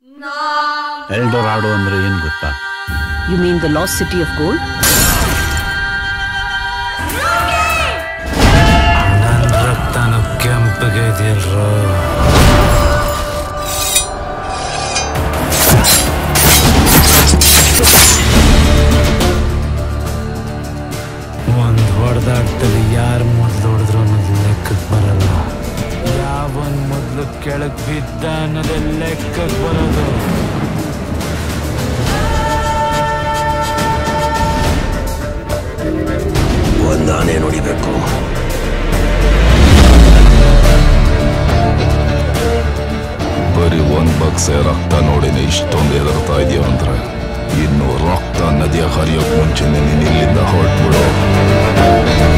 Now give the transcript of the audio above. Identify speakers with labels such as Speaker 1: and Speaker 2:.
Speaker 1: ಎಲ್ಡೋರಾಡೋ ಅಂದ್ರೆ ಏನ್ ಗೊತ್ತಾ
Speaker 2: you mean the lost city of gold
Speaker 3: ನನ್ನ ರಕ್ತನು ಕೆಂಪಗೆ ಇದೆಯಲ್ರೋ ಒಂದ್ ಹೊಡೆದಾಡ್ತಲ್ಲಿ ಯಾರು ಮೊದ್ಲು ಹೊಡೆದ್ರು ಅನ್ನೋದು ಲೆಕ್ಕಕ್ಕೆ ಬರಲ್ಲ ಯಾವನ್ ಮೊದ್ಲು ಕೆಳಗ್ ಬಿದ್ದ ಅನ್ನೋದೇ ಲೆಕ್ಕಕ್ಕೆ ಬರೋದು
Speaker 4: ಒಂದಾನೆ ನೋಡಿಬೇಕು
Speaker 5: ಬರೀ ಒಂದ್ ಬಗ್ಸೆ ರಕ್ತ ನೋಡಿನಿ ಇಷ್ಟೊಂದು ಹೆದರ್ತಾ ಇದೆಯೋ ಅಂದ್ರೆ ಇನ್ನು ರಕ್ತ ನದಿಯ ಹರಿಯೋಕ್ ಮುಂಚೆನೆ ನೀನ್ ಇಲ್ಲಿಂದ ಹೊರಟ್ಬಿಡು